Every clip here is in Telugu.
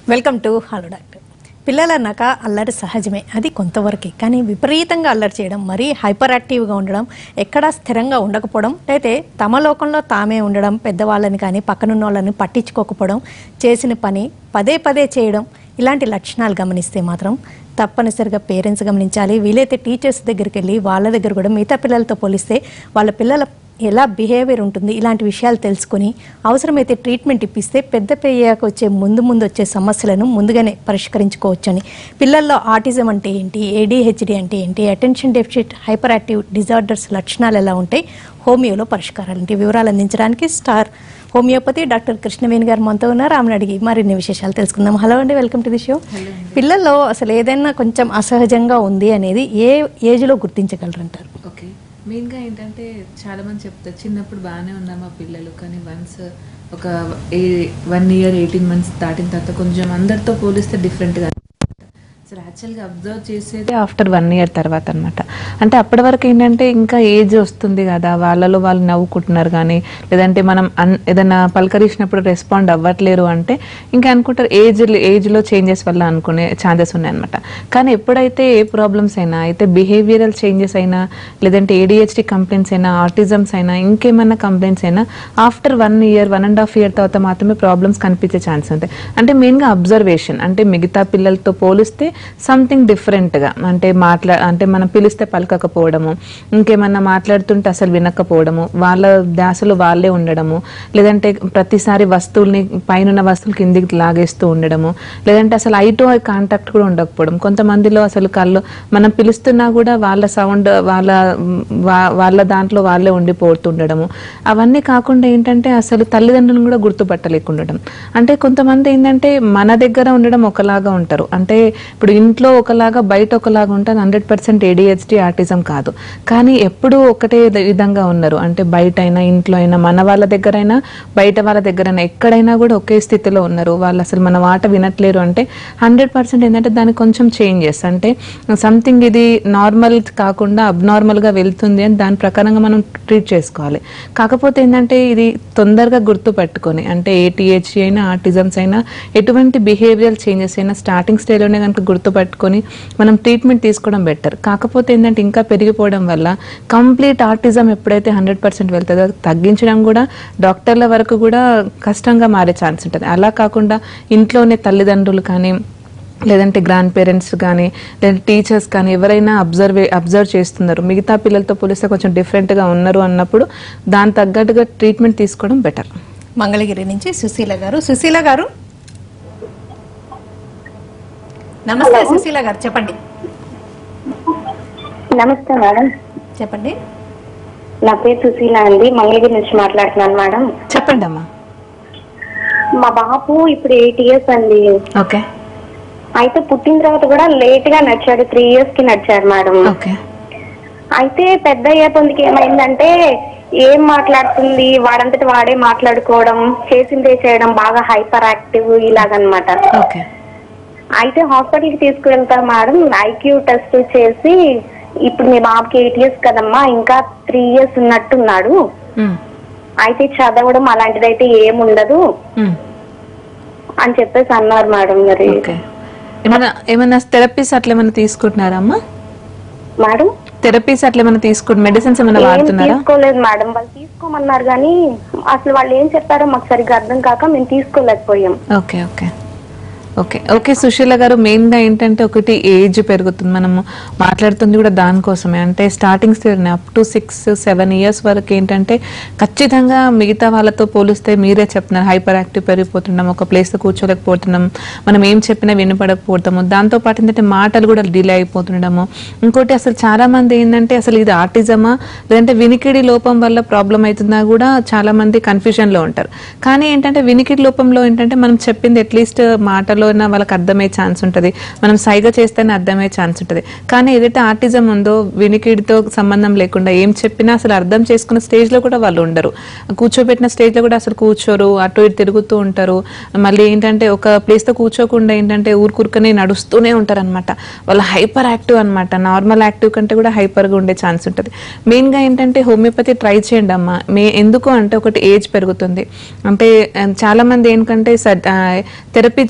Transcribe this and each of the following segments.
వెల్కమ్ టు హలో డాక్టర్ పిల్లలు అన్నాక అల్లరి సహజమే అది కొంతవరకే కానీ విపరీతంగా అల్లరి చేయడం మరీ హైపర్ యాక్టివ్గా ఉండడం ఎక్కడా స్థిరంగా ఉండకపోవడం అయితే తమ లోకంలో తామే ఉండడం పెద్దవాళ్ళని కానీ పక్కనున్న వాళ్ళని పట్టించుకోకపోవడం చేసిన పని పదే పదే చేయడం ఇలాంటి లక్షణాలు గమనిస్తే మాత్రం తప్పనిసరిగా పేరెంట్స్ గమనించాలి వీలైతే టీచర్స్ దగ్గరికి వెళ్ళి వాళ్ళ దగ్గర కూడా మిగతా పిల్లలతో పోలిస్తే వాళ్ళ పిల్లల ఎలా బిహేవియర్ ఉంటుంది ఇలాంటి విషయాలు తెలుసుకొని అవసరమైతే ట్రీట్మెంట్ ఇప్పిస్తే పెద్ద పెయ్యాక వచ్చే ముందు ముందు వచ్చే సమస్యలను ముందుగానే పరిష్కరించుకోవచ్చని పిల్లల్లో ఆటిజం అంటే ఏంటి ఏడిహెచ్డి అంటే ఏంటి attention deficit hyperactive disorders లక్షణాలు ఎలా ఉంటాయి హోమియోలో పరిష్కారాలు ఏంటి వివరాలు అందించడానికి స్టార్ హోమియోపతి డాక్టర్ కృష్ణవేణి గారు మనతో ఉన్నారు ఆమెను అడిగి మరిన్ని విశేషాలు తెలుసుకుందాం హలో అండి వెల్కమ్ టు ది షో పిల్లల్లో అసలు ఏదైనా కొంచెం అసహజంగా ఉంది అనేది ఏ ఏజ్లో గుర్తించగలరంటారు ఓకే మెయిన్గా ఏంటంటే చాలా మంది చెప్తారు చిన్నప్పుడు బాగానే ఉన్నారు మా పిల్లలు కానీ వన్స్ ఒక a one year eighteen months దాటిన తర్వాత కొంచెం అందరితో పోలిస్తే డిఫరెంట్గా అసలు యాక్చువల్గా అబ్జర్వ్ చేసేది ఆఫ్టర్ వన్ ఇయర్ తర్వాత అనమాట అంటే అప్పటి వరకు ఏంటంటే ఇంకా ఏజ్ వస్తుంది కదా వాళ్ళలో వాళ్ళు నవ్వుకుంటున్నారు కానీ లేదంటే మనం అన్ ఏదైనా పలకరించినప్పుడు రెస్పాండ్ అవ్వట్లేరు అంటే ఇంకా అనుకుంటారు ఏజ్ ఏజ్లో చేంజెస్ వల్ల అనుకునే ఛాన్సెస్ ఉన్నాయన్నమాట కానీ ఎప్పుడైతే ఏ ప్రాబ్లమ్స్ అయినా అయితే బిహేవియరల్ చేంజెస్ అయినా లేదంటే ఏడిహెచ్డి కంప్లైంట్స్ అయినా ఆటిజమ్స్ అయినా ఇంకేమైనా కంప్లైంట్స్ అయినా after one year one and half year తర్వాత మాత్రమే ప్రాబ్లమ్స్ కనిపించే ఛాన్స్ ఉంటాయి అంటే మెయిన్గా అబ్జర్వేషన్ అంటే మిగతా పిల్లలతో పోలిస్తే సంథింగ్ డిఫరెంట్గా అంటే మాట్లా అంటే మనం పిలిస్తే పలకకపోవడము ఇంకేమన్నా మాట్లాడుతుంటే అసలు వినకపోవడము వాళ్ళ ధ్యాసలో వాళ్ళే ఉండడము లేదంటే ప్రతిసారి వస్తువుల్ని పైన వస్తువులు కిందికి లాగేస్తూ ఉండడము లేదంటే అసలు ఐ టు ఐ కాంటాక్ట్ కూడా ఉండకపోవడం కొంతమందిలో అసలు కళ్ళు మనం పిలుస్తున్నా కూడా వాళ్ళ సౌండ్ వాళ్ళ వా- వాళ్ళ దాంట్లో వాళ్ళే ఉండిపోతుండడము అవన్నీ కాకుండా ఏంటంటే అసలు తల్లిదండ్రులను కూడా గుర్తుపట్టలేకుండడం అంటే కొంతమంది ఏంటంటే మన దగ్గర ఉండడం ఒకలాగా ఉంటారు అంటే ఇప్పుడు ఇంట్లో ఒకలాగా బయట ఒకలాగా ఉంటుంది హండ్రెడ్ పర్సెంట్ ఏడిహెచ్డి ఆర్టిజం కాదు కానీ ఎప్పుడూ ఒకటే ద- విధంగా ఉన్నారు అంటే బయట అయినా ఇంట్లో అయినా మన వాళ్ళ దగ్గరైనా బయట వాళ్ళ దగ్గరైనా ఎక్కడైనా కూడా ఒకే స్థితిలో ఉన్నారు వాళ్ళు అసలు మన మాట వినట్లేరు అంటే హండ్రెడ్ పర్సెంట్ ఏంటంటే దానికి కొంచెం చేంజెస్ అంటే సంథింగ్ ఇది నార్మల్ కాకుండా అబ్నార్మల్గా వెళ్తుంది అని దాని ప్రకారంగా మనం ట్రీట్ చేసుకోవాలి కాకపోతే ఏంటంటే ఇది తొందరగా గుర్తుపట్టుకొని అంటే ఏటీహెచ్ఈ అయినా ఆర్టిజమ్స్ అయినా ఎటువంటి బిహేవియరల్ చేంజెస్ అయినా స్టార్టింగ్ స్టేజ్లోనే కనుక గుర్తుపట్టుకొని మనం ట్రీట్మెంట్ తీసుకోవడం బెటర్ కాకపోతే ఏంటంటే ఇంకా పెరిగిపోవడం వల్ల కంప్లీట్ ఆర్టిజం ఎప్పుడైతే హండ్రెడ్ పర్సెంట్ వెళ్తుందో అది తగ్గించడం కూడా డాక్టర్ల వరకు కూడా కష్టంగా మారే ఛాన్స్ ఉంటుంది అలా కాకుండా ఇంట్లోనే తల్లిదండ్రులు కానీ లేదంటే గ్రాండ్ పేరెంట్స్ కానీ లేదంటే టీచర్స్ కానీ ఎవరైనా అబ్జర్వ్ అబ్జర్వ్ చేస్తున్నారు మిగతా పిల్లలతో పోలిస్తే కొంచెం డిఫరెంట్గా ఉన్నారు అన్నప్పుడు దాని తగ్గట్టుగా ట్రీట్మెంట్ తీసుకోవడం బెటర్ మంగళగిరి నుంచి సుశీల గారు సుశీల గారు నమస్తే సుశీల గారు చెప్పండి నమస్తే మేడం చెప్పండి నా పేరు సుశీల అండి మంగళగిరి నుంచి మాట్లాడుతున్నాను మేడం చెప్పండి అమ్మా మా బాబు ఇప్పుడు ఎయిట్ ఇయర్స్ అండి ఓకే అయితే పుట్టిన తర్వాత కూడా లేట్ గా నడిచాడు త్రీ ఇయర్స్ కి నడిచాడు మేడం ఓకే అయితే పెద్ద అయ్యే పొందికి ఏమైందంటే ఏం మాట్లాడుతుంది వాడంతటి వాడే మాట్లాడుకోవడం చేసిందే చేయడం బాగా హైపర్ యాక్టివ్ ఇలాగనమాట ఓకే అయితే హాస్పిటల్ కి తీసుకువెళ్తాం మేడం ఐక్యూ టెస్ట్ చేసి ఇప్పుడు మీ బాబుకి ఎయిట్ ఇయర్స్ కదమ్మా ఇంకా త్రీ ఇయర్స్ ఉన్నట్టున్నాడు మ్, అయితే చదవడం అలాంటిదైతే ఏముండదు మ్, అని చెప్పేసి అన్నారు మేడం మరి ఓకే ఏమైనా ఏమైనా థెరపీస్ అట్లా ఏమైనా తీసుకుంటున్నారా అమ్మా మేడం థెరపీస్ అట్లా ఏమైనా తీసుకుంటు మెడిసిన్స్ ఏమైనా ఏం వాడుతున్నారా తీసుకోలేదు మేడం వాళ్ళు తీసుకోమన్నారు కానీ అసలు వాళ్ళు ఏం చెప్పారో మాకు సరిగ్గా అర్థం కాక మేము తీసుకోలేకపోయాం okay okay okay okay Sushila గారు మెయిన్గా ఏంటంటే ఒకటి ఏజ్ పెరుగుతుంది మనము మాట్లాడుతుంది కూడా దానికోసమే అంటే starting stage up to six seven years వరకు ఏంటంటే ఖచ్చితంగా మిగతా వాళ్ళతో పోలిస్తే మీరే చెప్తున్నారు హైపర్ యాక్టివ్ పెరిగిపోతున్నాం ఒక ప్లేస్లో కూర్చోలేకపోతున్నాం మనం ఏం చెప్పినా వినపడకపోతాము దాంతోపాటు ఏంటంటే మాటలు కూడా డిలే అయిపోతుండడము ఇంకోటి అసలు చాలా మంది ఏంటంటే అసలు ఇది ఆర్టిజమా లేదంటే వినికిడి లోపం వల్ల ప్రాబ్లం అవుతుందా కూడా చాలా మంది కన్ఫ్యూజన్ లో ఉంటారు కానీ ఏంటంటే వినికిడి లోపంలో ఏంటంటే మనం చెప్పింది అట్లీస్ట్ మాటలో వాళ్ళకి అర్థమయ్యే ఛాన్స్ ఉంటుంది మనం సైగ చేస్తేనే అర్థమయ్యే ఛాన్స్ ఉంటుంది కానీ ఏదైతే ఆర్టిజం ఉందో వినికిడితో సంబంధం లేకుండా ఏం చెప్పినా అసలు అర్థం చేసుకున్న స్టేజ్ లో కూడా వాళ్ళు ఉండరు కూర్చోబెట్టిన స్టేజ్ లో కూడా అసలు కూర్చోరు అటు ఇటు తిరుగుతూ ఉంటారు మళ్ళీ ఏంటంటే ఒక ప్లేస్ తో కూర్చోకుండా ఏంటంటే ఊరుకూరుకనే నడుస్తూనే ఉంటారు అనమాట వాళ్ళు హైపర్ యాక్టివ్ అనమాట నార్మల్ యాక్టివ్ కంటే కూడా హైపర్ గా ఉండే ఛాన్స్ ఉంటుంది మెయిన్ గా ఏంటంటే హోమియోపతి ట్రై చేయండి అమ్మా మే ఎందుకు అంటే ఒకటి ఏజ్ పెరుగుతుంది అంటే ఆ, చాలా మంది ఏంటంటే థెరపీ చేయించుకుంటే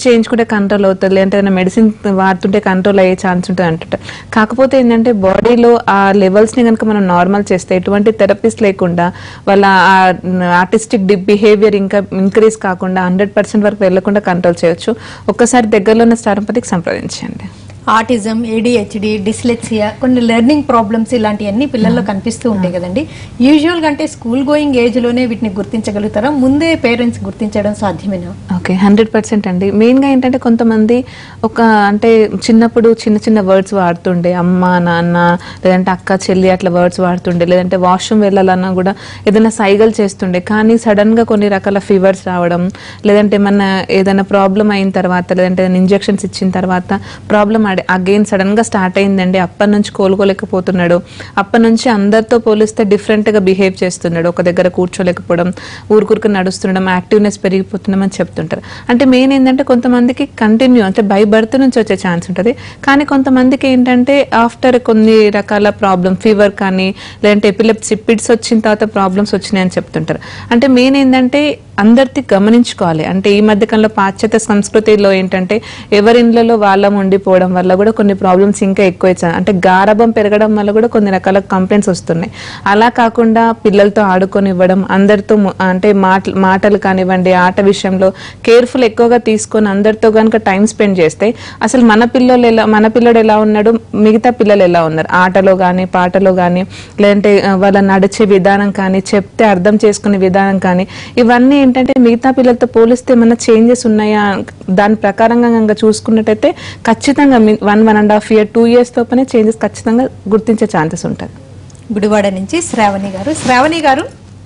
తీసుకుంటే కంట్రోల్ అవుతుంది లేదంటే ఏదైనా మెడిసిన్ వాడుతుంటే కంట్రోల్ అయ్యే ఛాన్స్ ఉంటుంది అంటుంటారు కాకపోతే ఏంటంటే బాడీలో ఆ లెవెల్స్ ని కనుక మనం నార్మల్ చేస్తే ఎటువంటి థెరపిస్ట్ లేకుండా వాళ్ళ ఆర్టిస్టిక్ బిహేవియర్ ఇంకా ఇంక్రీజ్ కాకుండా హండ్రెడ్ పర్సెంట్ వరకు వెళ్లకుండా కంట్రోల్ చేయొచ్చు ఒక్కసారి దగ్గరలో ఉన్న స్టారంపతికి సంప్రదించండి ఆటిజం ఏడిహెచ్డి డిస్లెక్సియా కొన్ని లెర్నింగ్ ప్రాబ్లమ్స్ ఇలాంటివన్నీ పిల్లల్లో కనిపిస్తూ ఉంటాయి కదండి యూజువల్గా అంటే స్కూల్ గోయింగ్ ఏజ్లోనే వీటిని గుర్తించగలుగుతారా ముందే పేరెంట్స్ గుర్తించడం సాధ్యమేనా ఓకే హండ్రెడ్ పర్సెంట్ అండి మెయిన్గా ఏంటంటే కొంతమంది ఒక అంటే చిన్నప్పుడు చిన్న చిన్న వర్డ్స్ వాడుతుండే అమ్మ నాన్న లేదంటే అక్క చెల్లి అట్లా వర్డ్స్ వాడుతుండే లేదంటే వాష్రూమ్ వెళ్ళాలన్నా కూడా ఏదైనా సైగలు చేస్తుండే కానీ సడన్గా కొన్ని రకాల ఫీవర్స్ రావడం లేదంటే ఏమన్నా ఏదైనా ప్రాబ్లం అయిన తర్వాత లేదంటే ఇంజెక్షన్స్ ఇచ్చిన తర్వాత ప్రాబ్లం అగైన్ సడన్గా స్టార్ట్ అయిందండి అప్పటి నుంచి కోలుకోలేకపోతున్నాడు అప్పటి నుంచి అందరితో పోలిస్తే డిఫరెంట్గా బిహేవ్ చేస్తున్నాడు ఒక దగ్గర కూర్చోలేకపోవడం ఊరుకూరుకు నడుస్తుండడం యాక్టివ్నెస్ పెరిగిపోతున్నాం అని చెప్తుంటారు అంటే మెయిన్ ఏంటంటే కొంతమందికి కంటిన్యూ అంటే బై బర్త్ నుంచి వచ్చే ఛాన్స్ ఉంటుంది కానీ కొంతమందికి ఏంటంటే ఆఫ్టర్ కొన్ని రకాల ప్రాబ్లమ్ ఫీవర్ కానీ లేదంటే ఎపిలెప్సీ పిడ్స్ వచ్చిన తర్వాత ప్రాబ్లమ్స్ వచ్చినాయని చెప్తుంటారు అంటే మెయిన్ ఏంటంటే అందరిది గమనించుకోవాలి అంటే ఈ మధ్య కాలంలో పాశ్చాత్య సంస్కృతిలో ఏంటంటే ఎవరి ఇండ్లలో వాళ్ళం ఉండిపోవడం వల్ల కూడా కొన్ని ప్రాబ్లమ్స్ ఇంకా ఎక్కువ వచ్చాయి. అంటే గారభం పెరగడం వల్ల కూడా కొన్ని రకాల కంప్లైంట్స్ వస్తున్నాయి అలా కాకుండా పిల్లలతో ఆడుకొని ఇవ్వడం అందరితో ము- అంటే మాట మాటలు కానివ్వండి ఆట విషయంలో కేర్ఫుల్ ఎక్కువగా తీసుకొని అందరితో కనుక టైం స్పెండ్ చేస్తే అసలు మన పిల్లలు ఎలా మన పిల్లడు ఎలా ఉన్నాడు మిగతా పిల్లలు ఎలా ఉన్నారు ఆటలో కానీ పాటలో కానీ లేదంటే ఆ, వాళ్ళ నడిచే విధానం కానీ చెప్తే అర్థం చేసుకునే విధానం కానీ ఇవన్నీ ఏంటంటే మిగతా పిల్లలతో పోలిస్తే ఏమన్నా చేంజెస్ ఉన్నాయా దాని ప్రకారంగా కనుక చూసుకున్నట్టయితే ఖచ్చితంగా one one and half year two years తోపనే చేంజెస్ ఖచ్చితంగా గుర్తించే ఛాన్సెస్ ఉంటుంది గుడివాడ నుంచి శ్రావణి గారు శ్రావణి గారు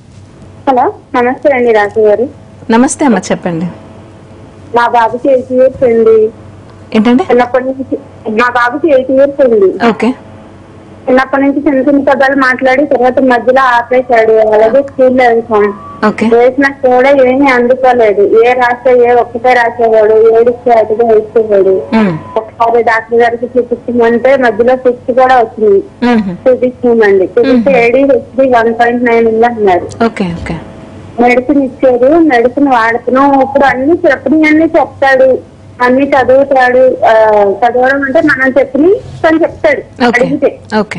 హలో నమస్తే అండి రాజు గారు నమస్తే అమ్మ చెప్పండి మా బాబుకి ఎయిట్ ఇయర్స్ అండి ఏంటంటే చిన్నప్పటి నుంచి మా బాబుకి ఎయిట్ ఇయర్స్ అండి ఓకే చిన్నప్పటి నుంచి చిన్న చిన్న పదాలు మాట్లాడి తర్వాత మధ్యలో ఆపేశాడు అలాగే స్కూల్లో వేసాం ఓకే వేసినా కూడా ఏమీ అందుకోలేదు ఏ రాసే ఏ ఒక్కటే రాసేవాడు ఏడిస్తే అటుగా వేసేవాడు ఒకసారి డాక్టర్ గారికి చూపించమంటే మధ్యలో సిక్స్ కూడా వచ్చింది చూపించామండి చూపిస్తే ADHD one point nine ఉంది అన్నారు ఓకే ఓకే మెడిసిన్ ఇచ్చారు మెడిసిన్ వాడుతున్నాం ఇప్పుడు అన్ని చెప్పినవి అన్ని చెప్తాడు అన్ని చదువుతాడు ఆ, చదవడం అంటే మనం చెప్పి తను చెప్తాడు ఓకే అడిగితే ఓకే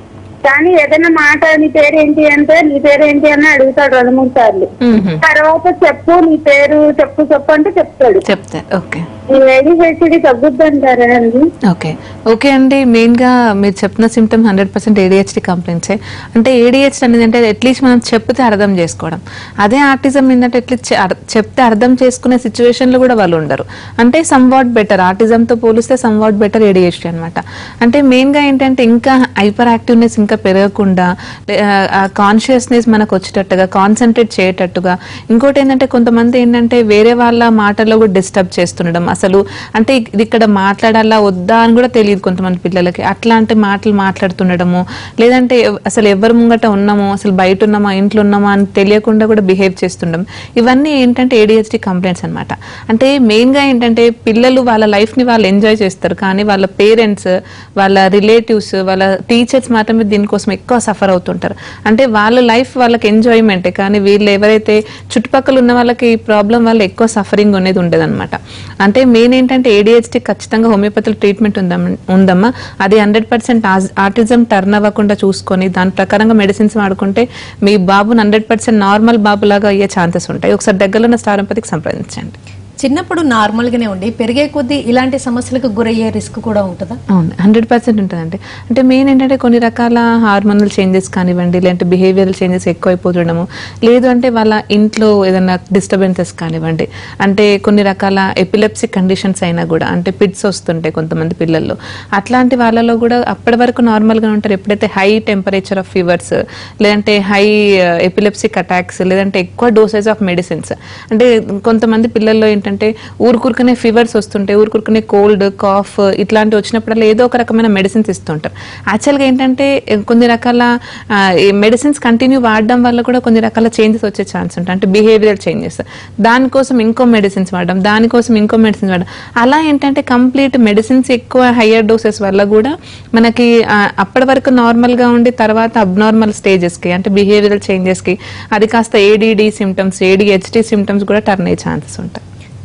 కానీ ఏదైనా మాట నీ పేరు ఏంటి అంటే నీ పేరు ఏంటి అని అడుగుతాడు రెండు మూడు సార్లు తర్వాత చెప్పు నీ పేరు చెప్పు చెప్పు అంటే చెప్తాడు చెప్తా ఓకే ఈ ఏడి హెచ్డి తగ్గుద్ది అంటారా అండి ఓకే ఓకే అండి మెయిన్గా మీరు చెప్పిన సిమ్టమ్ హండ్రెడ్ పర్సెంట్ ఏడిహెచ్డి కంప్లైంట్సే అంటే ఏడిహెచ్డి అనేది అంటే అట్లీస్ట్ మనం చెప్తే అర్థం చేసుకోవడం అదే ఆర్టిజం ఏంటంటే అట్లీస్ట్ చెప్తే అర్థం చేసుకునే సిచ్యువేషన్లో కూడా వాళ్ళు ఉండరు అంటే సమ్వాట్ బెటర్ ఆర్టిజంతో పోలిస్తే సమ్వాట్ బెటర్ ఏడిహెచ్డి అనమాట అంటే మెయిన్గా ఏంటంటే ఇంకా హైపర్ యాక్టివ్నెస్ ఇంకా పెరగకుండా కాన్షియస్నెస్ మనకు వచ్చేటట్టుగా కాన్సన్ట్రేట్ చేయటట్టుగా ఇంకోటి ఏంటంటే కొంతమంది ఏంటంటే వేరే వాళ్ళ మాటల్లో కూడా డిస్టర్బ్ చేస్తుండడం అసలు అంటే ఇది ఇక్కడ మాట్లాడాలా వద్దా అని కూడా తెలియదు కొంతమంది పిల్లలకి అట్లాంటి మాటలు మాట్లాడుతుండడము లేదంటే ఎవ- అసలు ఎవరి ముంగట ఉన్నామో అసలు బయట ఉన్నామా ఇంట్లో ఉన్నామా అని తెలియకుండా కూడా బిహేవ్ చేస్తుండడం ఇవన్నీ ఏంటంటే ఏడిహెచ్డి కంప్లైంట్స్ అన్నమాట అంటే మెయిన్గా ఏంటంటే పిల్లలు వాళ్ళ లైఫ్ని వాళ్ళు ఎంజాయ్ చేస్తారు కానీ వాళ్ళ పేరెంట్స్ వాళ్ళ రిలేటివ్స్ వాళ్ళ టీచర్స్ మాత్రమే దీనికోసం ఎక్కువ సఫర్ అవుతుంటారు అంటే వాళ్ళ లైఫ్ వాళ్ళకి ఎంజాయ్మెంటే కానీ వీళ్ళు ఎవరైతే చుట్టుపక్కల ఉన్న వాళ్ళకి ఈ ప్రాబ్లం వల్ల ఎక్కువ సఫరింగ్ అనేది ఉండదు అనమాట అంటే మెయిన్ ఏంటంటే ఏడిహెచ్డి ఖచ్చితంగా హోమియోపతిలో ట్రీట్మెంట్ ఉందమ్మ ఉందమ్మా అది హండ్రెడ్ పర్సెంట్ ఆర్టిజం టర్న్ అవ్వకుండా చూసుకొని దాని ప్రకారంగా మెడిసిన్స్ వాడుకుంటే మీ బాబుని హండ్రెడ్ పర్సెంట్ నార్మల్ బాబులాగా అయ్యే ఛాన్సెస్ ఉంటాయి ఒకసారి దగ్గరలో ఉన్న స్టారంపతికి సంప్రదించండి చిన్నప్పుడు నార్మల్ గానే ఉండి పెరిగే కొద్దీ ఇలాంటి సమస్యలకు గురయ్యే రిస్క్ కూడా ఉంటుందా అవును హండ్రెడ్ పర్సెంట్ ఉంటుందండి అంటే మెయిన్ ఏంటంటే కొన్ని రకాల హార్మోనల్ చేంజెస్ కానివ్వండి లేదంటే బిహేవియరల్ చేంజెస్ ఎక్కువైపోతుండడము లేదు అంటే వాళ్ళ ఇంట్లో ఏదైనా డిస్టర్బెన్సెస్ కానివ్వండి అంటే కొన్ని రకాల ఎపిలెప్సీ కండిషన్స్ అయినా కూడా అంటే పిడ్స్ వస్తుంటాయి కొంతమంది పిల్లల్లో అట్లాంటి వాళ్ళలో కూడా అప్పటి వరకు నార్మల్గా ఉంటారు ఎప్పుడైతే హై టెంపరేచర్ ఆఫ్ ఫీవర్స్ లేదంటే హై ఎపిలెప్సిక్ అటాక్స్ లేదంటే ఎక్కువ డోసేజ్ ఆఫ్ మెడిసిన్స్ అంటే కొంతమంది పిల్లల్లో ఏంటంటే ఊరుకూరుకునే ఫీవర్స్ వస్తుంటాయి ఊరుకూరుకునే కోల్డ్ కాఫ్ ఇట్లాంటివి వచ్చినప్పుడల్లా ఏదో ఒక రకమైన మెడిసిన్స్ ఇస్తుంటారు యాక్చువల్గా ఏంటంటే కొన్ని రకాల మెడిసిన్స్ కంటిన్యూ వాడడం వల్ల కూడా కొన్ని రకాల చేంజెస్ వచ్చే ఛాన్స్ ఉంటాయి అంటే బిహేవియరల్ చేంజెస్ దానికోసం ఇంకో మెడిసిన్స్ వాడడం దానికోసం ఇంకో మెడిసిన్స్ వాడడం అలా ఏంటంటే కంప్లీట్ మెడిసిన్స్ ఎక్కువ హయ్యర్ డోసెస్ వల్ల కూడా మనకి ఆ, అప్పటి వరకు normal గా ఉండి తర్వాత అబ్నార్మల్ స్టేజెస్కి అంటే బిహేవియరల్ చేంజెస్కి అది కాస్త ఏడీడీ సిమ్టమ్స్ ఏడిహెచ్డి సిమ్టమ్స్ కూడా టర్న్ అయ్యే ఛాన్సెస్ ఉంటాయి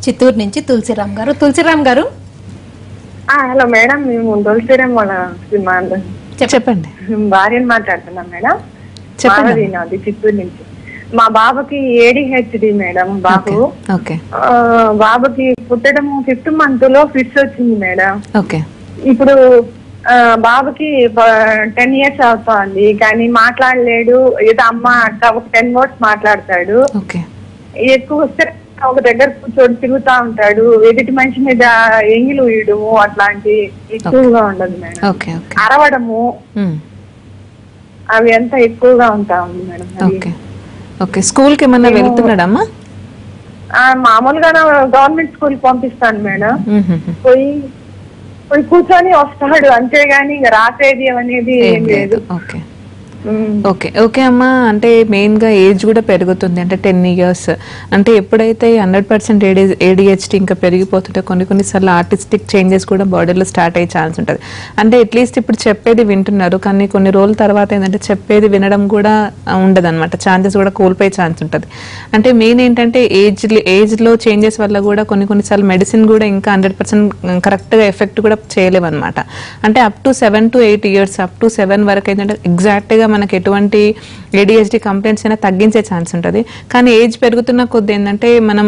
చిత్తూరు నుంచి తులసిరామ్ గారు తులసిరామ్ గారు ఆ, హలో మేడం మేము తులసిరం వాళ్ళ మా చెప్పండి భార్యని మాట్లాడుతున్నాం మేడం చెప్పండి. మాధవి నాది చిత్తూరు నుంచి మా బాబుకి ఏడిహెచ్డి మేడం బాబు ఓకే ఆ, బాబుకి పుట్టడం ఫిఫ్త్ మంత్ లో ఫిట్స్ వచ్చింది మేడం ఓకే ఇప్పుడు ఆ, బాబుకి టెన్ ఇయర్స్ అవుతోంది కానీ మాట్లాడలేడు ఏదో అమ్మ అక్క ఒక టెన్ వర్డ్స్ మాట్లాడతాడు ఓకే ఎక్కువ వస్తే ఒక దగ్గర కూర్చొని తిరుగుతా ఉంటాడు ఎదుటి మనిషి మీద ఎంగిలు వేయడము అట్లాంటి ఎక్కువగా ఉండదు మేడం ఓకే ఓకే అరవడము మ్మ్. అవి అంతా ఎక్కువగా ఉంటా ఉంది మేడం అది. ఓకే ఓకే స్కూల్కి ఏమన్నా వెళ్తున్నాడమ్మా ఆ, మామూలుగా గవర్నమెంట్ స్కూల్ పంపిస్తాను మేడం మ్మ్. పోయి పోయి కూర్చొని వస్తాడు అంతేగాని ఇంకా రాసేది అనేది ఏం ఏం లేదు లేదు ఓకే ఉమ్. ఓకే ఓకే అమ్మా అంటే మెయిన్గా ఏజ్ కూడా పెరుగుతుంది అంటే టెన్ ఇయర్స్ అంటే ఎప్పుడైతే హండ్రెడ్ పర్సెంట్ ఏడి ఏడిహెచ్డి ఇంకా పెరిగిపోతుంటే కొన్ని కొన్నిసార్లు ఆర్టిస్టిక్ చేంజెస్ కూడా బాడీలో స్టార్ట్ అయ్యే ఛాన్స్ ఉంటుంది అంటే అట్లీస్ట్ ఇప్పుడు చెప్పేది వింటున్నారు కానీ కొన్ని రోజుల తర్వాత ఏంటంటే చెప్పేది వినడం కూడా ఉండదు అనమాట ఛాన్సెస్ కూడా కోల్పోయే ఛాన్స్ ఉంటుంది అంటే మెయిన్ ఏంటంటే ఏజ్ ఏజ్లో చేంజెస్ వల్ల కూడా కొన్ని కొన్నిసార్లు మెడిసిన్ కూడా ఇంకా హండ్రెడ్ పర్సెంట్ కరెక్ట్గా ఎఫెక్ట్ కూడా చేయలేవు అనమాట అంటే up to seven to eight years up to seven వరకు ఏంటంటే ఎగ్జాక్ట్గా మనకి ఎటువంటి ఏడిహెచ్డి కంప్లైంట్స్ అయినా తగ్గించే ఛాన్స్ ఉంటుంది కానీ ఏజ్ పెరుగుతున్న కొద్ది ఏంటంటే మనం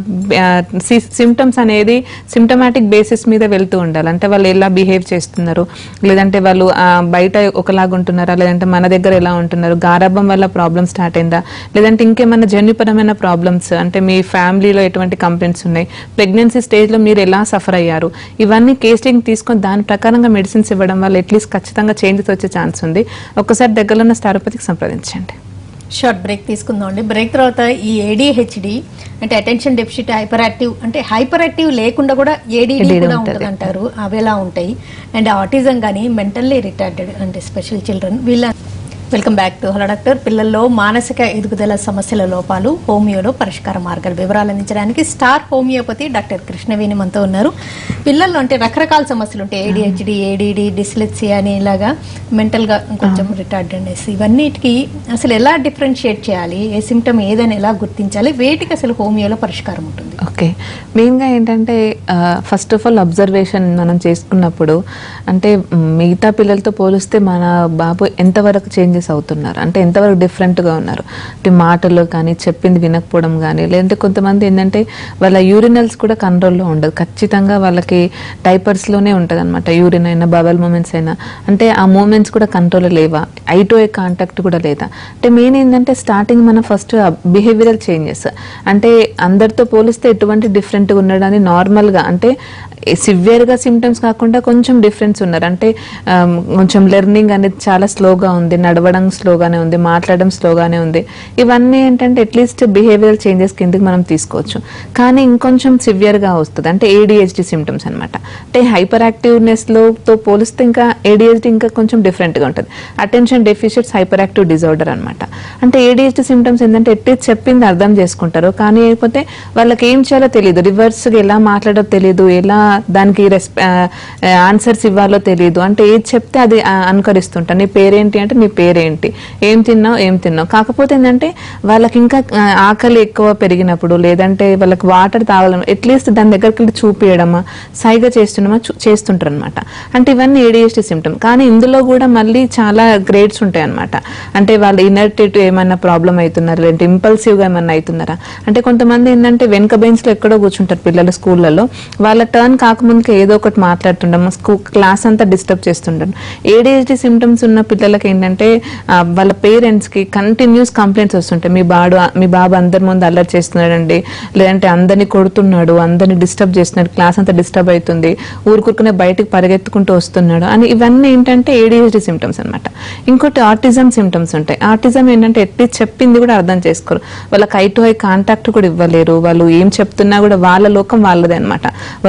సిమ్టమ్స్ అనేది సిమ్టమాటిక్ బేసిస్ మీద వెళ్తూ ఉండాలి అంటే వాళ్ళు ఎలా బిహేవ్ చేస్తున్నారు లేదంటే వాళ్ళు ఆ, బయట ఒకలాగా ఉంటున్నారా లేదంటే మన దగ్గర ఎలా ఉంటున్నారు గారాభం వల్ల ప్రాబ్లమ్ స్టార్ట్ అయిందా లేదంటే ఇంకేమైనా జన్యుపరమైన ప్రాబ్లమ్స్ అంటే మీ ఫ్యామిలీలో ఎటువంటి కంప్లైంట్స్ ఉన్నాయి ప్రెగ్నెన్సీ స్టేజ్లో మీరు ఎలా సఫర్ అయ్యారు ఇవన్నీ కేస్టింగ్ తీసుకొని దాని ప్రకారంగా మెడిసిన్స్ ఇవ్వడం వల్ల అట్లీస్ట్ ఖచ్చితంగా చేంజెస్ వచ్చే ఛాన్స్ ఉంది ఒక్కసారి దగ్గరలో ఉన్న స్టారోపతికి సంప్రదించండి షార్ట్ బ్రేక్ తీసుకుందాం అండి బ్రేక్ తర్వాత ఈ ఏడిహెచ్డి అంటే అటెన్షన్ డెఫిసిట్ హైపర్ యాక్టివ్ అంటే హైపర్ యాక్టివ్ లేకుండా కూడా ఏడీడీ ADD కూడా ఉంటది. ఉంటుంది అంటారు అవి ఎలా ఉంటాయి అండ్ ఆటిజం కానీ మెంటల్లీ రిటార్డెడ్ అంటే స్పెషల్ చిల్డ్రన్ వీళ్ళ welcome back to hello doctor పిల్లల్లో మానసిక ఎదుగుదల సమస్యల లోపాలు హోమియోలో పరిష్కార మార్గాలు వివరాలు అందించడానికి స్టార్ హోమియోపతి డాక్టర్ కృష్ణవేణి మనతో ఉన్నారు పిల్లల్లో అంటే రకరకాల సమస్యలు ఉంటాయి ఏడిహెచ్డి ఏడిడి డిస్లెక్సియా అని ఇలాగా మెంటల్గా కొంచెం రిటార్డెడ్నెస్ ఇవన్నిటికి అసలు ఎలా డిఫరెన్షియేట్ చేయాలి ఏ సిమ్టమ్ ఏదని ఎలా గుర్తించాలి వేటికి అసలు హోమియోలో పరిష్కారం ఉంటుంది ఓకే మెయిన్గా ఏంటంటే ఫస్ట్ ఆఫ్ ఆల్ అబ్జర్వేషన్ మనం చేసుకున్నప్పుడు అంటే మ్, మిగతా పిల్లలతో పోలిస్తే మన బాబు ఎంతవరకు చేంజెస్ అవుతున్నారు అంటే ఎంతవరకు డిఫరెంట్గా ఉన్నారు అంటే మాటలు కానీ చెప్పింది వినకపోవడం కానీ లేదంటే కొంతమంది ఏంటంటే వాళ్ళ యూరినల్స్ కూడా కంట్రోల్లో ఉండదు ఖచ్చితంగా వాళ్ళకి డైపర్స్లోనే ఉంటుంది అనమాట యూరిన్ అయినా బబల్ మూమెంట్స్ అయినా అంటే ఆ మూమెంట్స్ కూడా కంట్రోల్ లేవా ఐ టు ఐ కాంటాక్ట్ కూడా లేదా అంటే మెయిన్ ఏంటంటే స్టార్టింగ్ మనం ఫస్ట్ బిహేవియరల్ చేంజెస్ అంటే అందరితో పోలిస్తే ఎటువంటి డిఫరెంట్గా ఉండడానికి నార్మల్గా అంటే సివియర్గా సిమ్టమ్స్ కాకుండా కొంచెం డిఫరెన్స్ ఉన్నారు అంటే ఆమ్, కొంచెం లెర్నింగ్ అనేది చాలా స్లోగా ఉంది నడవడం స్లోగానే ఉంది మాట్లాడడం స్లోగానే ఉంది ఇవన్నీ ఏంటంటే అట్లీస్ట్ బిహేవియరల్ చేంజెస్ కిందకి మనం తీసుకోవచ్చు కానీ ఇంకొంచెం సివియర్గా వస్తుంది అంటే ఏడిహెచ్డి సిమ్టమ్స్ అనమాట అంటే హైపర్ యాక్టివ్నెస్లోతో పోలిస్తే ఇంకా ఏడిహెచ్డి ఇంకా కొంచెం డిఫరెంట్గా ఉంటుంది attention deficits hyperactive disorder అనమాట అంటే ఏడిహెచ్డి సిమ్టమ్స్ ఏంటంటే ఎట్టి చెప్పింది అర్థం చేసుకుంటారు కానీ అయిపోతే వాళ్ళకి ఏం చేయాలో తెలియదు రివర్స్గా ఎలా మాట్లాడో తెలియదు ఎలా దానికి రెస్ప ఆన్సర్స్ ఇవ్వాలో తెలియదు అంటే ఏది చెప్తే అది ఆ, అనుకరిస్తుంటారు నీ పేరేంటి అంటే నీ పేరేంటి ఏం తిన్నావు ఏం తిన్నావు కాకపోతే ఏంటంటే వాళ్ళకి ఇంకా ఆ, ఆకలి ఎక్కువ పెరిగినప్పుడు లేదంటే వాళ్ళకి వాటర్ తాగాలని అట్లీస్ట్ దాని దగ్గరికి వెళ్ళి చూపించడమా సైగా చేస్తున్నామా చూ- చేస్తుంటారు అనమాట అంటే ఇవన్నీ ఏడిహెచ్డి సిమ్టమ్ కానీ ఇందులో కూడా మళ్ళీ చాలా గ్రేడ్స్ ఉంటాయి అనమాట అంటే వాళ్ళు ఇనర్టేటివ్ ఏమైనా ప్రాబ్లం అవుతున్నారు లేదంటే ఇంపల్సివ్గా ఏమన్నా అవుతున్నారా అంటే కొంతమంది ఏంటంటే వెనక బెంచ్లో ఎక్కడో కూర్చుంటారు పిల్లలు స్కూళ్ళలో వాళ్ళ టర్న్ కాకముందుకే ఏదో ఒకటి మాట్లాడుతుండడం స్కూ క్లాస్ అంతా డిస్టర్బ్ చేస్తుంటారు ఏడిహెచ్డి సిమ్టమ్స్ ఉన్న పిల్లలకి ఏంటంటే ఆ, వాళ్ళ పేరెంట్స్కి కంటిన్యూస్ కంప్లైంట్స్ వస్తుంటాయి మీ బాడు మీ బాబు అందరి ముందు అల్లరి చేస్తున్నాడండి లేదంటే అందరినీ కొడుతున్నాడు అందరినీ డిస్టర్బ్ చేస్తున్నాడు క్లాస్ అంతా డిస్టర్బ్ అవుతుంది ఊరుకురుకునే బయటకు పరిగెత్తుకుంటూ వస్తున్నాడు అని ఇవన్నీ ఏంటంటే ఏడిహెచ్డి సిమ్టమ్స్ అన్నమాట ఇంకోటి ఆటిజం సిమ్టమ్స్ ఉంటాయి ఆటిజం ఏంటంటే ఎట్టి చెప్పింది కూడా అర్థం చేసుకోరు వాళ్ళకి ఐ టు ఐ కాంటాక్ట్ కూడా ఇవ్వలేరు వాళ్ళు ఏం చెప్తున్నా కూడా వాళ్ళ లోకం వాళ్ళదే అనమాట వాళ్ళు టీవీ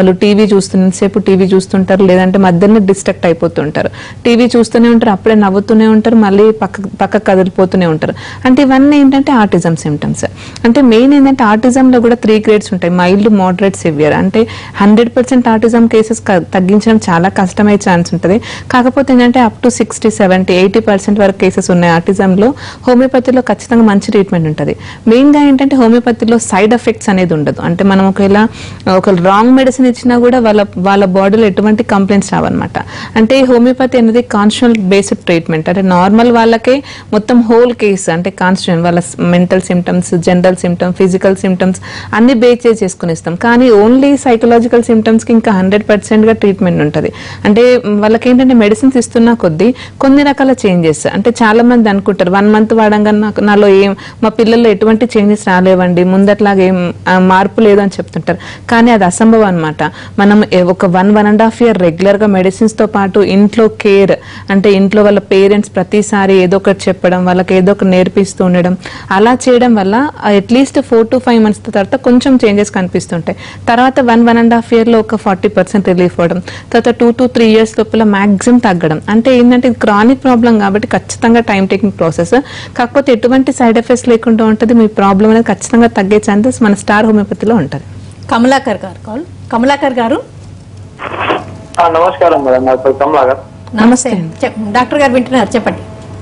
చూస్తున్నంతసేపు టీవీ చూస్తుంటారు లేదంటే మధ్యలో డిస్ట్రాక్ట్ అయిపోతుంటారు టీవీ చూస్తూనే ఉంటారు అప్పుడే నవ్వుతూనే ఉంటారు మళ్ళీ పక్క పక్క కదిలిపోతూనే ఉంటారు అంటే ఇవన్నీ ఏంటంటే ఆటిజం సిమ్టమ్స్ అంటే మెయిన్ ఏంటంటే ఆటిజంలో కూడా త్రీ గ్రేడ్స్ ఉంటాయి మైల్డ్ మోడరేట్ సివియర్ అంటే హండ్రెడ్ పర్సెంట్ ఆటిజం కేసెస్ తగ్గించడం చాలా కష్టమయ్యే ఛాన్స్ ఉంటుంది కాకపోతే ఏంటంటే up to sixty seventy eighty percent వరకు కేసెస్ ఉన్నాయి ఆటిజంలో హోమియోపతిలో ఖచ్చితంగా మంచి ట్రీట్మెంట్ ఉంటుంది మెయిన్గా ఏంటంటే హోమియోపతిలో సైడ్ ఎఫెక్ట్స్ అనేది ఉండదు అంటే మనం ఒకవేళ ఒక రాంగ్ మెడిసిన్ ఇచ్చినా కూడా వాళ్ళ వాళ్ళ బాడీలో ఎటువంటి కంప్లైంట్స్ రావన్నమాట అంటే హోమియోపతి అనేది కాన్స్టిట్యూల్ బేస్డ్ ట్రీట్మెంట్ అంటే నార్మల్ వాళ్ళకే మొత్తం హోల్ కేసు అంటే కాన్స్టిట్యూన్ వాళ్ళ mental symptoms general symptoms physical symptoms అన్ని బేస్ చేసి చేసుకుని ఇస్తాం కానీ ఓన్లీ సైకలాజికల్ సిమ్టమ్స్కి ఇంకా హండ్రెడ్ గా ట్రీట్మెంట్ ఉంటుంది అంటే వాళ్ళకి ఏంటంటే మెడిసిన్స్ ఇస్తున్నా కొద్దీ కొన్ని రకాల చేంజెస్ అంటే చాలా మంది అనుకుంటారు వన్ మంత్ వాడంగా నాకు నాలో ఏం మా పిల్లల్లో ఎటువంటి చేంజెస్ రాలేవండి ముందట్లాగా ఏం ఆ, మార్పు లేదు అని చెప్తుంటారు కానీ అది అసంభవం అనమాట మనం ఏ- ఒక one one and half year regular గా మెడిసిన్స్ తో పాటు ఇంట్లో కేర్ అంటే ఇంట్లో వాళ్ళ పేరెంట్స్ ప్రతిసారి ఏదో ఒకటి చెప్పడం వాళ్ళకి ఏదో ఒకటి నేర్పిస్తూ ఉండడం అలా చేయడం వల్ల at least four to five months తర్వాత కొంచెం చేంజెస్ కనిపిస్తుంటాయి తర్వాత one one and half year లో ఒక ఫార్టీ పర్సెంట్ రిలీఫ్ అవ్వడం తర్వాత టూ టు త్రీ ఇయర్స్ లోపల మాక్సిమం తగ్గడం అంటే ఏంటంటే ఇది క్రానిక్ ప్రాబ్లం కాబట్టి ఖచ్చితంగా టైం టేకింగ్ ప్రాసెస్ కాకపోతే ఎటువంటి సైడ్ ఎఫెక్ట్స్ లేకుండా ఉంటుంది మీ ప్రాబ్లం అనేది ఖచ్చితంగా తగ్గే ఛాన్సెస్ మన స్టార్ హోమియోపతిలో ఉంటుంది కమలాకర్ గారు కాల్ కమలాకర్ గారు ఆ, నమస్కారం మేడం నా పేరు కమలాకర్ నమస్తే చెప్- డాక్టర్ గారు వింటున్నారు చెప్పండి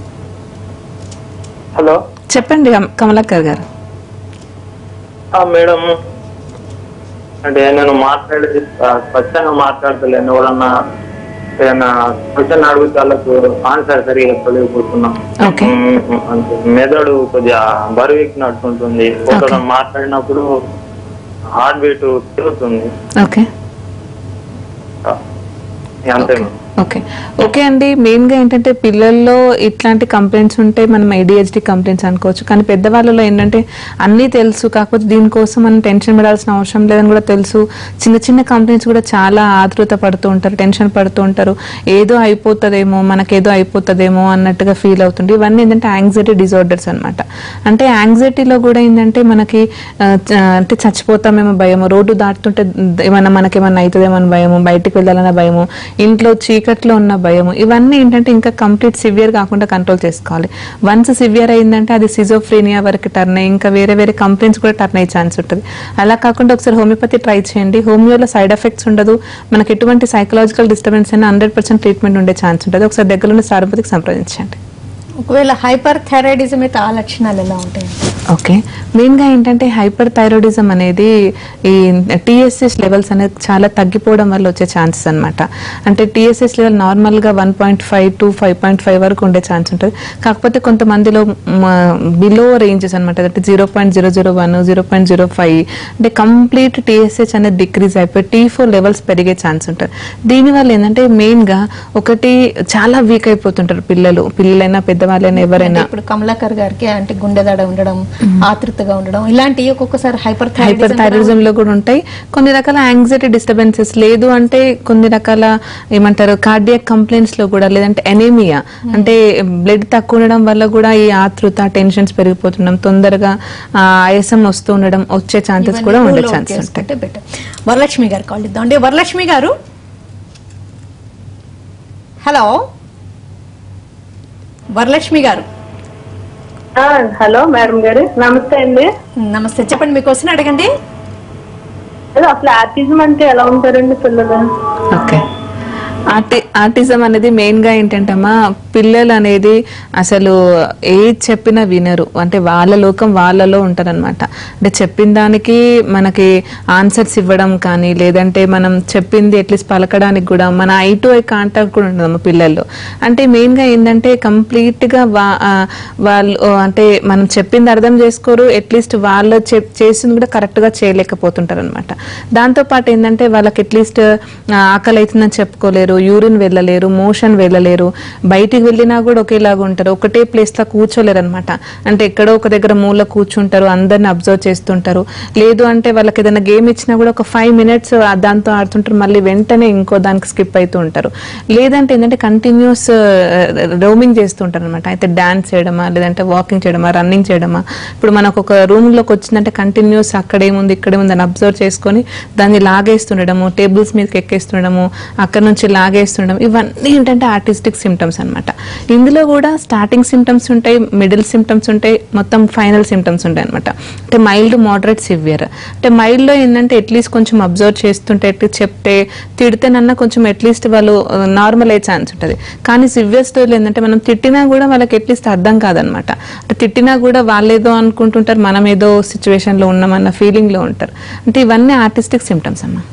హలో చెప్పండి కమ- కమలాకర్ గారు ఆ, మేడం అంటే నేను మాట్లాడేది ఆ, స్పష్టంగా మాట్లాడతలేను ఎవరన్నా ఏదైనా క్వశ్చన్ అడిగితే వాళ్ళకు ఆన్సర్ సరిగా చెప్పలేకపోతున్నాం Okay. మ్మ్, అంటే మెదడు కొద్దిగా బరువు ఎక్కినట్టుంటుంది ఒకరు మాట్లాడినప్పుడు హార్ట్ బీట్ పెరుగుతుంది ఓకే ఆ, అంతే మేడం ఓకే ఓకే అండి మెయిన్గా ఏంటంటే పిల్లల్లో ఇట్లాంటి కంప్లైంట్స్ ఉంటే మనం ఏడిహెచ్డి కంప్లైంట్స్ అనుకోవచ్చు కానీ పెద్దవాళ్ళలో ఏంటంటే అన్నీ తెలుసు కాకపోతే దీనికోసం మనం టెన్షన్ పడాల్సిన అవసరం లేదని కూడా తెలుసు చిన్న చిన్న కంప్లైంట్స్ కూడా చాలా ఆతృత పడుతూ ఉంటారు టెన్షన్ పడుతూ ఉంటారు ఏదో అయిపోతుందేమో మనకేదో అయిపోతుందేమో అన్నట్టుగా ఫీల్ అవుతుంది ఇవన్నీ ఏంటంటే యాంగ్జైటీ డిజార్డర్స్ అన్నమాట అంటే యాంగ్జైటీలో కూడా ఏంటంటే మనకి ఆ, చ- అంటే చచ్చిపోతామేమో భయము రోడ్డు దాటుతుంటే ఏమన్నా మనకేమన్నా అవుతుందేమో అని భయము బయటికి వెళ్ళాలన్న భయము ఇంట్లో చీకట్లో ఉన్న భయము ఇవన్నీ ఏంటంటే ఇంకా కంప్లీట్ సివియర్ కాకుండా కంట్రోల్ చేసుకోవాలి వన్స్ సివియర్ అయిందంటే అది సిజోఫ్రీనియా వరకు టర్న్ అయ్యి ఇంకా వేరే వేరే కంప్లైంట్స్ కూడా టర్న్ అయ్యే ఛాన్స్ ఉంటుంది అలా కాకుండా ఒకసారి హోమియోపతి ట్రై చేయండి హోమియోలో సైడ్ ఎఫెక్ట్స్ ఉండదు మనకి ఎటువంటి సైకలాజికల్ డిస్టర్బెన్స్ అయినా హండ్రెడ్ పర్సెంట్ ట్రీట్మెంట్ ఉండే ఛాన్స్ ఉంటుంది ఒకసారి దగ్గరలో సారపతికి సంప్రదించండి ఒకవేళ హైపర్ థైరాయిడిజం అయితే ఆ లక్షణాలు ఎలా ఉంటాయి ఓకే మెయిన్గా ఏంటంటే హైపర్ థైరాయిడిజం అనేది ఈ టీఎస్ఎస్ లెవెల్స్ అనేది చాలా తగ్గిపోవడం వల్ల వచ్చే ఛాన్సెస్ అన్నమాట అంటే టీఎస్ఎస్ లెవెల్ నార్మల్గా one point five to five point five వరకు ఉండే ఛాన్స్ ఉంటుంది కాకపోతే కొంతమందిలో బిలో రేంజెస్ అనమాట అంటే zero point zero zero one zero point zero five అంటే కంప్లీట్ టీఎస్హెచ్ అనేది డిక్రీజ్ అయిపోయి టీ ఫోర్ లెవెల్స్ పెరిగే ఛాన్స్ ఉంటుంది దీనివల్ల ఏంటంటే మెయిన్గా ఒకటి చాలా వీక్ అయిపోతుంటారు పిల్లలు పిల్లలైనా పెద్దవాళ్ళైనా ఎవరైనా అంటే ఇప్పుడు కమలాకర్ గారికి అంటే గుండె దడ ఉండడం ఆతృతగా ఉండడం ఇలాంటివి ఒక్కొక్కసారి హైపర్ హైపర్ థైరాయిడిజం లో కూడా ఉంటాయి కొన్ని రకాల యాంగ్జైటీ డిస్టర్బెన్సెస్ లేదు అంటే కొన్ని రకాల ఏమంటారు కార్డియక్ కంప్లైంట్స్ లో కూడా లేదంటే ఎనీమియా అంటే బ్లడ్ తక్కువ ఉండడం వల్ల కూడా ఈ ఆతృత టెన్షన్స్ పెరిగిపోతుండడం తొందరగా ఆ, ఆయాసం వస్తూ ఉండడం వచ్చే ఛాన్సెస్ కూడా ఉండే ఛాన్సెస్ ఉంటాయి బెటర్ వరలక్ష్మి గారు కాల్ ఇద్దాం అండి వరలక్ష్మి గారు హలో వరలక్ష్మి గారు ఆ, హలో మేడం గారు నమస్తే అండి నమస్తే చెప్పండి మీ క్వశ్చన్ అడగండి అదే అసలు ఆర్టిజం అంటే ఎలా ఉంటారండి పిల్లలు ఓకే ఆర్టి ఆర్టిజం అనేది మెయిన్ గా ఏంటంటమ్మా పిల్లలు అనేది అసలు ఏది చెప్పినా వినరు అంటే వాళ్ళ లోకం వాళ్ళలో ఉంటారనమాట అంటే చెప్పిన దానికి మనకి ఆన్సర్స్ ఇవ్వడం కానీ లేదంటే మనం చెప్పింది అట్లీస్ట్ పలకడానికి కూడా మన ఐ టు ఐ కాంటాక్ట్ కూడా ఉండదమ్మా పిల్లల్లో అంటే మెయిన్ గా ఏంటంటే కంప్లీట్ గా వా- ఆ, వాళ్ళు అంటే మనం చెప్పింది అర్థం చేసుకోరు అట్లీస్ట్ వాళ్ళు చెప్ చేసింది కూడా కరెక్ట్ గా చేయలేకపోతుంటారు అనమాట దాంతో పాటు ఏంటంటే వాళ్ళకి అట్లీస్ట్ ఆకలి అవుతుందని చెప్పుకోలేరు యూరిన్ వెళ్ళలేరు మోషన్ వెళ్ళలేరు బయటికి వెళ్ళినా కూడా ఒకేలాగా ఉంటారు ఒకటే ప్లేస్లో కూర్చోలేరు అనమాట అంటే ఎక్కడో ఒక దగ్గర మూల కూర్చుంటారు అందరిని అబ్జర్వ్ చేస్తుంటారు లేదు అంటే వాళ్ళకి ఏదైనా గేమ్ ఇచ్చినా కూడా ఒక ఫైవ్ మినిట్స్ దాంతో ఆడుతుంటారు మళ్ళీ వెంటనే ఇంకో దానికి స్కిప్ అవుతూ ఉంటారు లేదంటే ఏంటంటే కంటిన్యూస్ రోమింగ్ చేస్తుంటారు అనమాట అయితే డాన్స్ చేయడమా లేదంటే వాకింగ్ చేయడమా రన్నింగ్ చేయడమా ఇప్పుడు మనకు ఒక రూమ్ లోకి వచ్చిందంటే కంటిన్యూస్ అక్కడేముంది ఇక్కడేముంది అని అబ్జర్వ్ చేసుకొని దాన్ని లాగేస్తుండడము టేబుల్స్ మీదకి ఎక్కేస్తుండడము అక్కడ నుంచి లాగేస్తుండడం ఇవన్నీ ఏంటంటే ఆర్టిస్టిక్ సిమ్టమ్స్ అన్నమాట ఇందులో కూడా స్టార్టింగ్ సిమ్టమ్స్ ఉంటాయి మిడిల్ సిమ్టమ్స్ ఉంటాయి మొత్తం ఫైనల్ సిమ్టమ్స్ ఉంటాయి అనమాట అంటే మైల్డ్ మోడరేట్ సివియర్ అంటే మైల్డ్ లో ఏంటంటే అట్లీస్ట్ కొంచెం అబ్జర్వ్ చేస్తుంటే అట్లీస్ట్ చెప్తే తిడితేనన్నా కొంచెం అట్లీస్ట్ వాళ్ళు నార్మల్ అయ్యే ఛాన్స్ ఉంటుంది కానీ సివియర్ స్టోరీలో ఏంటంటే మనం తిట్టినా కూడా వాళ్ళకి అట్లీస్ట్ అర్థం కాదనమాట అంటే తిట్టినా కూడా వాళ్ళేదో అనుకుంటుంటారు మనం ఏదో సిచ్యువేషన్ లో ఉన్నామన్న ఫీలింగ్ లో ఉంటారు అంటే ఇవన్నీ ఆర్టిస్టిక్ సిమ్టమ్స్ అమ్మా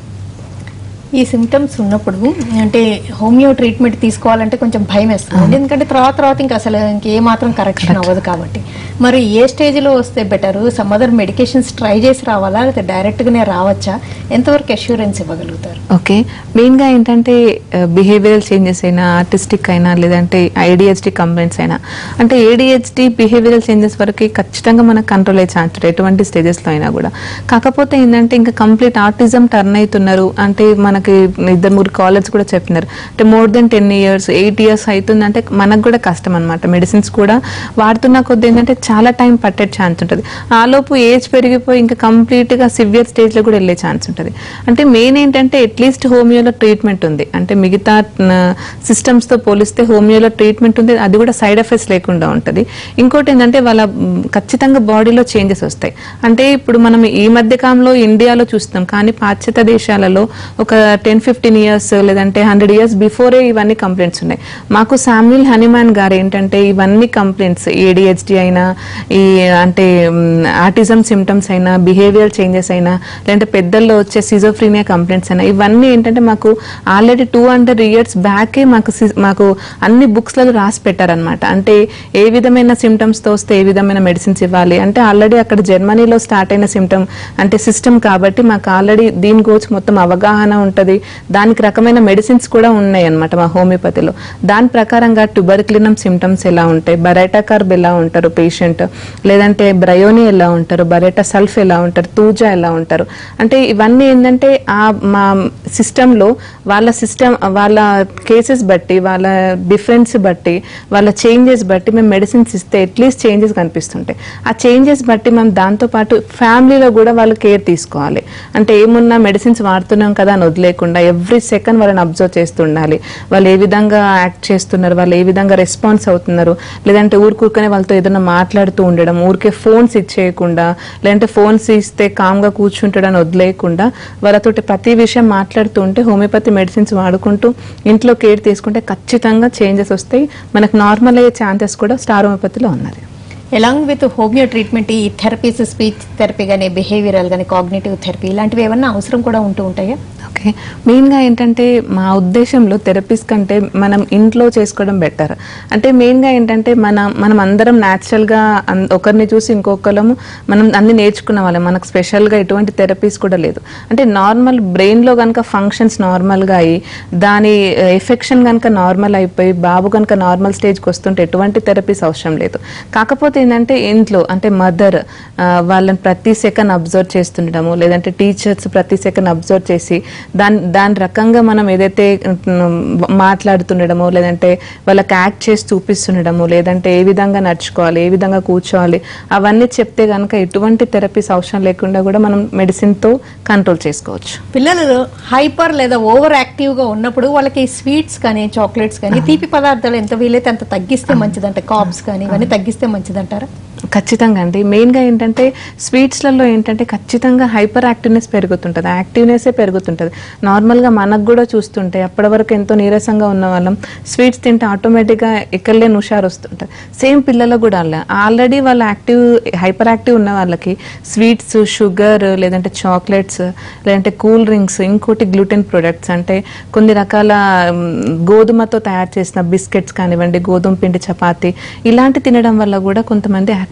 ఈ సిమ్టమ్స్ ఉన్నప్పుడు అంటే హోమియో ట్రీట్మెంట్ తీసుకోవాలంటే కొంచెం భయం వేస్తుంది ఎందుకంటే తర్వాత తర్వాత ఇంకా అసలు ఇంకే మాత్రం కరెక్షన్ అవ్వదు కాబట్టి మరి ఏ స్టేజ్లో వస్తే better some other medications try చేసి రావాలా లేకపోతే డైరెక్ట్గానే రావచ్చా ఎంతవరకు అష్యూరెన్స్ ఇవ్వగలుగుతారు ఓకే మెయిన్గా ఏంటంటే బిహేవియరల్ చేంజెస్ అయినా ఆర్టిస్టిక్ అయినా లేదంటే ఐడిహెచ్డి కంప్లైంట్స్ అయినా అంటే ఏడిహెచ్డి బిహేవియరల్ చేంజెస్ వరకు ఖచ్చితంగా మనకు కంట్రోల్ అయ్యే ఛాన్స్ ఉంటుంది ఎటువంటి స్టేజెస్లో అయినా కూడా కాకపోతే ఏంటంటే ఇంకా కంప్లీట్ ఆర్టిజం టర్న్ అవుతున్నారు అంటే మనకి ఇద్దరు ముగ్గురు కాలేజ్ కూడా చెప్పినారు అంటే more than ten years eight years అవుతుందంటే మనకు కూడా కష్టం అనమాట మెడిసిన్స్ కూడా వాడుతున్న కొద్ది ఏంటంటే చాలా టైం పట్టే ఛాన్స్ ఉంటుంది ఆలోపు ఏజ్ పెరిగిపోయి ఇంకా కంప్లీట్గా సివియర్ స్టేజ్లో కూడా వెళ్ళే ఛాన్స్ ఉంటుంది అంటే మెయిన్ ఏంటంటే అట్లీస్ట్ హోమియోలో ట్రీట్మెంట్ ఉంది అంటే మిగతా సిస్టమ్స్తో పోలిస్తే హోమియోలో ట్రీట్మెంట్ ఉంది అది కూడా సైడ్ ఎఫెక్ట్స్ లేకుండా ఉంటుంది ఇంకోటి ఏంటంటే వాళ్ళ మ్, ఖచ్చితంగా బాడీలో చేంజెస్ వస్తాయి అంటే ఇప్పుడు మనం ఈ మధ్య కాలంలో ఇండియాలో చూస్తాం కానీ పాశ్చాత్య దేశాలలో ఒక టెన్ ఫిఫ్టీన్ ఇయర్స్ లేదంటే హండ్రెడ్ ఇయర్స్ బిఫోరే ఇవన్నీ కంప్లైంట్స్ ఉన్నాయి మాకు శామ్యుల్ హనీమాన్ గారు ఏంటంటే ఇవన్నీ కంప్లైంట్స్ ఏడిహెచ్డి అయినా ఈ అంటే ఆర్టిజం సిమ్టమ్స్ అయినా బిహేవియర్ చేంజెస్ అయినా లేదంటే పెద్దల్లో వచ్చే సిజోఫ్రీనియా కంప్లైంట్స్ అయినా ఇవన్నీ ఏంటంటే మాకు ఆల్రెడీ టూ హండ్రెడ్ ఇయర్స్ బ్యాకే మాకు సి- మాకు అన్ని బుక్స్లలో రాసి పెట్టారనమాట అంటే ఏ విధమైన సిమ్టమ్స్తో వస్తే ఏ విధమైన మెడిసిన్స్ ఇవ్వాలి అంటే ఆల్రెడీ అక్కడ జర్మనీలో స్టార్ట్ అయిన సిమ్టమ్ అంటే సిస్టమ్ కాబట్టి మాకు ఆల్రెడీ దీని గురించి మొత్తం అవగాహన ఉంటుంది దానికి రకమైన మెడిసిన్స్ కూడా ఉన్నాయి అనమాట మా హోమియోపతిలో దాని ప్రకారంగా ట్యూబర్క్లినం సిమ్టమ్స్ ఎలా ఉంటాయి బరైటా కార్బ్ ఎలా ఉంటారు పేషెంట్ లేదంటే బ్రయోని ఎలా ఉంటారు బరైటా సల్ఫ్ ఎలా ఉంటారు తూజా ఎలా ఉంటారు అంటే ఇవన్నీ ఏంటంటే ఆ మా సిస్టంలో వాళ్ళ సిస్టమ్ వాళ్ళ కేసెస్ బట్టి వాళ్ళ డిఫరెన్స్ బట్టి వాళ్ళ చేంజెస్ బట్టి మేము మెడిసిన్స్ ఇస్తే అట్లీస్ట్ చేంజెస్ కనిపిస్తుంటాయి ఆ చేంజెస్ బట్టి మేము దాంతోపాటు ఫ్యామిలీలో కూడా వాళ్ళు కేర్ తీసుకోవాలి అంటే ఏమున్నా మెడిసిన్స్ వాడుతున్నాం కదా అని వదిలేకుండా ఎవ్రీ సెకండ్ వాళ్ళని అబ్జర్వ్ చేస్తుండాలి వాళ్ళు ఏ విధంగా యాక్ట్ చేస్తున్నారు వాళ్ళు ఏ విధంగా రెస్పాన్స్ అవుతున్నారు లేదంటే ఊరుకూరుకనే వాళ్ళతో ఏదైనా మాట్లాడుతూ ఉండడం ఊరికే ఫోన్స్ ఇచ్చేయకుండా లేదంటే ఫోన్స్ ఇస్తే కామ్గా కూర్చుంటాడని వదిలేయకుండా వాళ్ళతోటి ప్రతి విషయం మాట్లాడుతూ ఉంటే హోమియోపతి మెడిసిన్స్ వాడుకుంటూ ఇంట్లో కేర్ తీసుకుంటే ఖచ్చితంగా చేంజెస్ వస్తాయి మనకు నార్మల్ అయ్యే ఛాన్సెస్ కూడా స్టార్ హోమియోపతిలో ఉన్నది ఎలాంగ్ విత్ హోమియో ట్రీట్మెంట్ ఈ థెరపీస్ స్పీచ్ థెరపీ కానీ బిహేవియరల్ కానీ కాగ్నేటివ్ థెరపీ ఇలాంటివి ఏమన్నా అవసరం కూడా ఉంటూ ఉంటాయా ఓకే మెయిన్గా ఏంటంటే మా ఉద్దేశంలో థెరపీస్ కంటే మనం ఇంట్లో చేసుకోవడం బెటర్ అంటే మెయిన్గా ఏంటంటే మన మనం అందరం న్యాచురల్గా ఒకరిని చూసి ఇంకొకరము మనం అన్ని నేర్చుకున్న వాళ్ళం మనకు స్పెషల్గా ఎటువంటి థెరపీస్ కూడా లేదు అంటే నార్మల్ బ్రెయిన్లో కనుక ఫంక్షన్స్ నార్మల్గా అయ్యి దాని ఎఫెక్షన్ కనుక నార్మల్ అయిపోయి బాబు కనుక నార్మల్ స్టేజ్కి వస్తుంటే ఎటువంటి థెరపీస్ అవసరం లేదు కాకపోతే ఏంటంటే ఇంట్లో అంటే మదర్ వాళ్ళని ప్రతి సెకండ్ అబ్జర్వ్ చేస్తుండడము లేదంటే టీచర్స్ ప్రతి సెకండ్ అబ్జర్వ్ చేసి దాని దాని రకంగా మనం ఏదైతే ఉమ్, మాట్లాడుతుండడము లేదంటే వాళ్ళకి యాక్ట్ చేసి చూపిస్తుండడము లేదంటే ఏ విధంగా నడుచుకోవాలి ఏ విధంగా కూర్చోవాలి అవన్నీ చెప్తే కనుక ఎటువంటి థెరపీస్ అవసరం లేకుండా కూడా మనం మెడిసిన్తో కంట్రోల్ చేసుకోవచ్చు పిల్లలు హైపర్ లేదా ఓవర్ యాక్టివ్ గా ఉన్నప్పుడు వాళ్ళకి స్వీట్స్ కానీ చాక్లెట్స్ కానీ తీపి పదార్థాలు ఎంత వీలైతే అంత తగ్గిస్తే మంచిదంట కాబ్స్ కానీ ఇవన్నీ తగ్గిస్తే మంచిదంటారా ఖచ్చితంగా అండి మెయిన్గా ఏంటంటే స్వీట్స్లలో ఏంటంటే ఖచ్చితంగా హైపర్ యాక్టివ్నెస్ పెరుగుతుంటుంది యాక్టివ్నెస్సే పెరుగుతుంటుంది నార్మల్గా మనకు కూడా చూస్తుంటే అప్పటి వరకు ఎంతో నీరసంగా ఉన్న వాళ్ళం స్వీట్స్ తింటే ఆటోమేటిక్గా ఎక్కడలే హుషారు వస్తుంటుంది సేమ్ పిల్లలకు కూడా అలా ఆల్రెడీ వాళ్ళ యాక్టివ్ హైపర్ యాక్టివ్ ఉన్న వాళ్ళకి స్వీట్స్ షుగర్ లేదంటే చాక్లెట్స్ లేదంటే కూల్ డ్రింక్స్ ఇంకోటి గ్లూటెన్ ప్రొడక్ట్స్ అంటే కొన్ని రకాల మ్, గోధుమతో తయారు చేసిన బిస్కెట్స్ కానివ్వండి గోధుమ పిండి చపాతి ఇలాంటి తినడం వల్ల కూడా కొంతమంది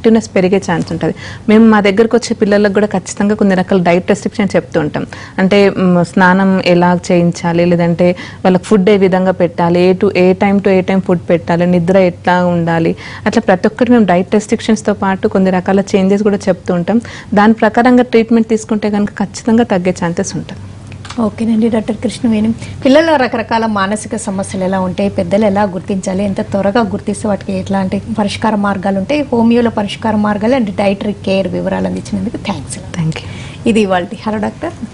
యాక్టివ్నెస్ పెరిగే ఛాన్స్ ఉంటుంది మేము మా దగ్గరకు వచ్చే పిల్లలకు కూడా ఖచ్చితంగా కొన్ని రకాల డైట్ రెస్ట్రిక్షన్ చెప్తూ ఉంటాం అంటే మ్, స్నానం ఎలా చేయించాలి లేదంటే వాళ్ళకి ఫుడ్ ఏ విధంగా పెట్టాలి a to a time to a time food పెట్టాలి నిద్ర ఎట్లా ఉండాలి అట్లా ప్రతి ఒక్కటి మేము డైట్ రెస్ట్రిక్షన్స్తో పాటు కొన్ని రకాల చేంజెస్ కూడా చెప్తూ ఉంటాం దాని ప్రకారంగా ట్రీట్మెంట్ తీసుకుంటే కనుక ఖచ్చితంగా తగ్గే ఛాన్సెస్ ఉంటుంది ఓకేనండి డాక్టర్ కృష్ణవేణి పిల్లల్లో రకరకాల మానసిక సమస్యలు ఎలా ఉంటాయి పెద్దలు ఎలా గుర్తించాలి ఎంత త్వరగా గుర్తిస్తే వాటికి ఎట్లాంటి పరిష్కార మార్గాలు ఉంటాయి హోమియోలో పరిష్కార మార్గాలు అండ్ డైటరీ కేర్ వివరాలు అందించినందుకు థ్యాంక్స్ థ్యాంక్ యూ ఇది వాళ్ళ హలో డాక్టర్